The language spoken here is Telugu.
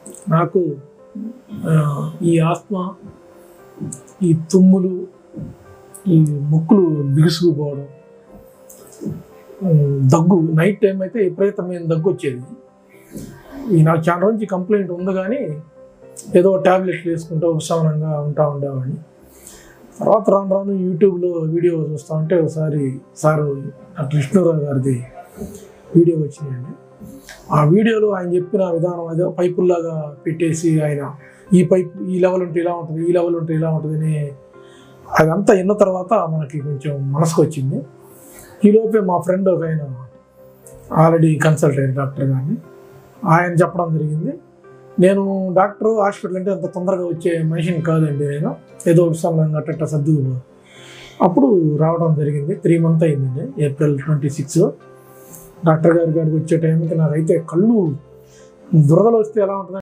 నాకు ఆ, ఈ ఆస్మా ఈ తుమ్ములు ఈ ముక్కులు బిగుసుకుపోవడం ఉమ్, దగ్గు నైట్ టైం అయితే విపరీతమైన దగ్గు వచ్చేది ఈ నాకు చాలా రోజు కంప్లైంట్ ఉంది కానీ ఏదో ట్యాబ్లెట్లు వేసుకుంటూ ఉత్సాహంగా ఉంటా ఉండేవాడిని తర్వాత రాను రాను యూట్యూబ్లో వీడియో చూస్తూ ఉంటే ఒకసారి సారు డాక్టర్ విష్ణురావు గారిది వీడియో వచ్చిందండి ఆ వీడియోలో ఆయన చెప్పిన విధానం అదే పైపుల్లాగా పెట్టేసి ఆయన ఈ పైప్ ఈ లెవెల్ ఉంటే ఇలా ఉంటుంది ఈ లెవెల్ ఉంటే ఇలా ఉంటుంది అని అదంతా విన్న తర్వాత మనకి కొంచెం మనసుకు వచ్చింది ఈలోపే మా ఫ్రెండ్ ఒక ఆయన ఆల్రెడీ కన్సల్ట్ అయ్యారు డాక్టర్ గారిని ఆయన చెప్పడం జరిగింది నేను డాక్టర్ హాస్పిటల్ అంటే అంత తొందరగా వచ్చే మనిషిని కాదండి నేను ఏదో ఉత్సాహంగా అట్ట సర్దుకు అప్పుడు రావడం జరిగింది త్రీ మంత్ అయిందండి ఏప్రిల్ ట్వంటీ సిక్స్ డాక్టర్ గారి గారికి వచ్చే టైంకి నాకైతే కళ్ళు దురదలు వస్తే ఎలా ఉంటుంది